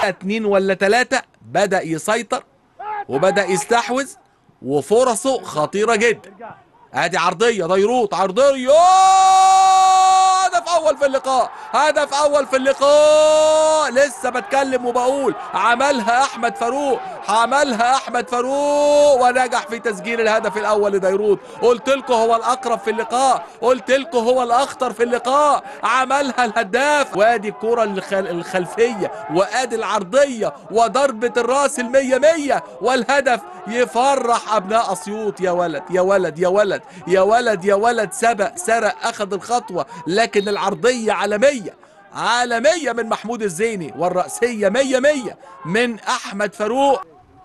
اتنين ولا تلاتة بدأ يسيطر وبدأ يستحوذ وفرصه خطيرة جدا ادي عرضية ديروت عرضية هدف اول في اللقاء هدف اول في اللقاء لسه بتكلم وبقول عملها احمد فاروق عملها احمد فاروق ونجح في تسجيل الهدف الاول لديروت قلت لكم هو الاقرب في اللقاء قلت لكم هو الاخطر في اللقاء عملها الهداف وادي الكرة الخل... الخلفية وادي العرضية وضربة الراس المية مية والهدف يفرح ابناء اسيوط يا ولد يا ولد يا ولد يا ولد يا ولد سبق سرق اخذ الخطوة لكن العرضية عالمية عالمية من محمود الزيني والرأسية مية مية من أحمد فاروق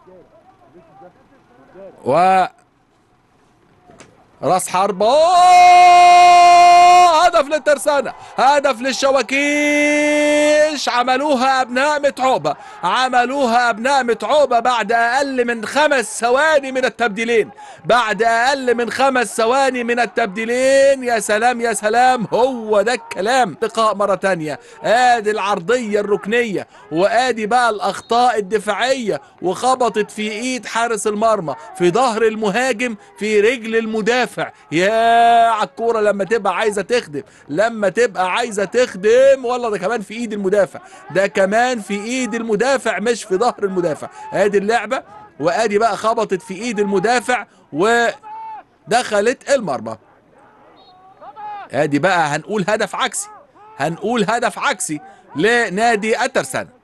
و راس حربة أوه! هدف للترسانة هدف للشواكيش عملوها أبناء متعوبة عملوها أبناء متعوبة بعد أقل من خمس ثواني من التبديلين بعد أقل من خمس ثواني من التبديلين يا سلام يا سلام هو ده الكلام لقاء مرة تانية آدي العرضية الركنية وآدي بقى الأخطاء الدفاعية وخبطت في إيد حارس المرمى في ظهر المهاجم في رجل المدافع يا عالكورة لما تبقى عايزة تخدم لما تبقى عايزة تخدم والله ده كمان في إيد المدافع ده كمان في إيد المدافع مش في ظهر المدافع آدي اللعبة وآدي بقى خبطت في إيد المدافع ودخلت المرمى ادي بقى هنقول هدف عكسي هنقول هدف عكسي لنادي الترسانة